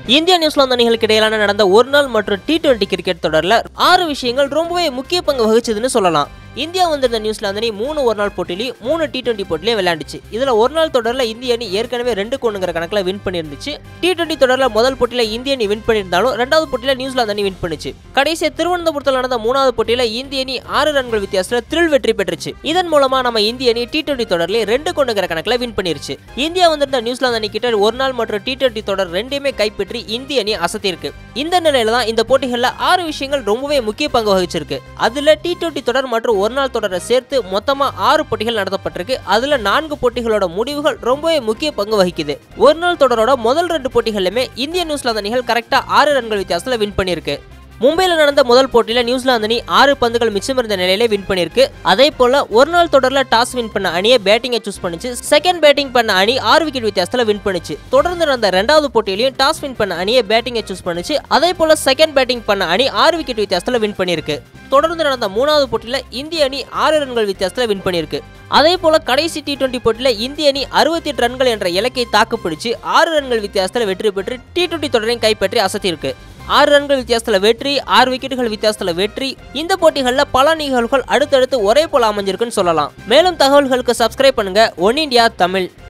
India New Zealand அணிகளுக்கு இடையிலான நடந்த ஒரு நாள் மற்றும் டி டுவெண்டி கிரிக்கெட் தொடர்ல ஆறு விஷயங்கள் ரொம்பவே முக்கிய பங்கு வகிச்சதுன்னு சொல்லலாம் இந்தியா வந்திருந்த நியூசிலாந்து அணி மூணு ஒரு நாள் போட்டிலையும் மூணு டி டுவெண்டி போட்டிலையும் விளையாண்டுச்சு இதுல ஒரு நாள் தொடர்ல இந்திய அணி ஏற்கனவே ரெண்டு கொண்டுங்கிற கணக்குல வின் பண்ணிருந்துச்சு டி டுவெண்டி தொடர்ல முதல் போட்டியில இந்திய அணி வின் பண்ணியிருந்தாலும் ரெண்டாவது போட்டியில நியூசிலாந்து அணி வின் பண்ணுச்சு கடைசியா திருவனந்தபுரத்தில் நடந்த மூணாவது போட்டியில இந்திய அணி ஆறு ரன்கள் வித்தியாசத்துல த்ரில் வெற்றி பெற்றுச்சு இதன் மூலமா நம்ம இந்திய அணி டி டுவெண்டி தொடர்ல ரெண்டு கொண்டுங்கிற கணக்குல வின் பண்ணிருச்சு இந்தியா வந்திருந்த நியூசிலாந்து அணி கிட்ட ஒரு நாள் மற்றும் டி டுவெண்டி தொடர் ரெண்டையுமே கைப்பற்றி இந்திய அணி அசத்திருக்கு இந்த நிலையில தான் இந்த போட்டிகள்ல ஆறு விஷயங்கள் ரொம்பவே முக்கிய பங்கு வகிச்சிருக்கு அதுல டி டுவெண்டி தொடர் மற்றும் ஒரு நாள் தொடரை சேர்த்து மொத்தமா ஆறு போட்டிகள் நடத்தப்பட்டிருக்கு அதுல நான்கு போட்டிகளோட முடிவுகள் ரொம்பவே முக்கிய பங்கு வகிக்குது ஒரு நாள் தொடரோட முதல் ரெண்டு போட்டிகளுமே இந்திய நியூசிலாந்து அணிகள் கரெக்டா ஆறு ரன்கள் வித்தியாசத்துல வின் பண்ணிருக்கு மும்பையில் நடந்த முதல் போட்டியில நியூசிலாந்து அணி ஆறு பந்துகள் மிச்சம் இருந்த நிலையில வின் பண்ணிருக்கு அதே போல ஒரு நாள் தொடர்ல டாஸ் வின் பண்ண அணியை பேட்டிங்கை சூஸ் பண்ணுச்சு செகண்ட் பேட்டிங் பண்ண அணி ஆறு விக்கெட் வித்தியாசத்துல வின் பண்ணுச்சு தொடர்ந்து நடந்த ரெண்டாவது போட்டியிலையும் டாஸ் வின் பண்ண அணியை பேட்டிங்கை சூஸ் பண்ணுச்சு அதே போல செகண்ட் பேட்டிங் பண்ண அணி ஆறு விக்கெட் வித்தியாசத்துல வின் பண்ணிருக்கு தொடர்ந்து நடந்த மூணாவது போட்டியில இந்திய அணி ஆறு ரன்கள் வித்தியாசத்துல வின் பண்ணிருக்கு அதே போல கடைசி டி டுவெண்டி போட்டியில இந்திய அணி அறுபத்தி எட்டு ரன்கள் என்ற இலக்கை தாக்குப்பிடிச்சு ஆறு ரன்கள் வித்தியாசத்துல வெற்றி பெற்று டி டுவெண்டி தொடரையும் கைப்பற்றி அசத்தியிருக்கு ஆறு ரன்கள் வித்தியாசத்துல வெற்றி ஆறு விக்கெட்டுகள் வித்தியாசத்துல வெற்றி இந்த போட்டிகளில் பல நிகழ்வுகள் அடுத்தடுத்து ஒரே போல அமைஞ்சிருக்குன்னு சொல்லலாம் மேலும் தகவல்களுக்கு சப்ஸ்கிரைப் பண்ணுங்க ஒன் இந்தியா தமிழ்